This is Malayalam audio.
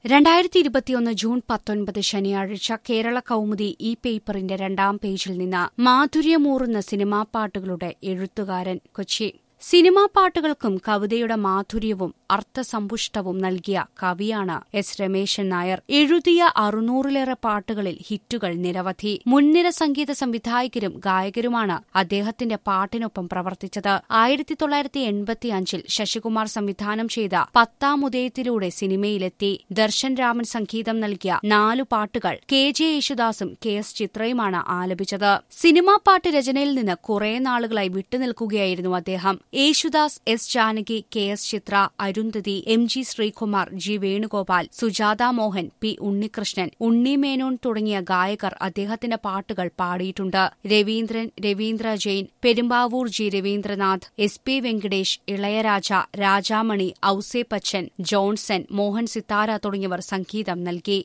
രണ്ടായിരത്തി ഇരുപത്തിയൊന്ന് ജൂൺ പത്തൊൻപത് ശനിയാഴ്ച കേരള കൗമുദി ഈ പേപ്പറിന്റെ രണ്ടാം പേജിൽ നിന്ന് മാധുര്യമൂറുന്ന സിനിമാ പാട്ടുകളുടെ എഴുത്തുകാരൻ കൊച്ചി സിനിമാ പാട്ടുകൾക്കും കവിതയുടെ മാധുര്യവും അർത്ഥസമ്പുഷ്ടവും നൽകിയ കവിയാണ് എസ് രമേശൻ നായർ എഴുതിയ അറുന്നൂറിലേറെ പാട്ടുകളിൽ ഹിറ്റുകൾ നിരവധി മുൻനിര സംഗീത സംവിധായകരും ഗായകരുമാണ് അദ്ദേഹത്തിന്റെ പാട്ടിനൊപ്പം പ്രവർത്തിച്ചത് ആയിരത്തി തൊള്ളായിരത്തി എൺപത്തിയഞ്ചിൽ ശശികുമാർ സംവിധാനം ചെയ്ത പത്താം ഉദയത്തിലൂടെ സിനിമയിലെത്തി ദർശൻ രാമൻ സംഗീതം നൽകിയ നാലു പാട്ടുകൾ കെ ജെ യേശുദാസും കെ എസ് ചിത്രയുമാണ് ആലപിച്ചത് സിനിമാ പാട്ട് രചനയിൽ നിന്ന് കുറെ നാളുകളായി വിട്ടുനിൽക്കുകയായിരുന്നു അദ്ദേഹം Yesudas S Janaki K S Chithra Arundhathi M G Sreekumar G Venugopal Sujatha Mohan P Unnikrishnan Unni Menon തുടങ്ങിയ ഗായകർ അദ്ദേഹത്തിന്റെ പാട്ടുകൾ പാടിയിട്ടുണ്ട് Raveendran Ravindra Jain Perumbavoor G Raveendranath S P Venkatesh Ilayaraja Rajamani Ouseppachan Johnson Mohan Sithara തുടങ്ങിയവർ സംഗീതം നൽകി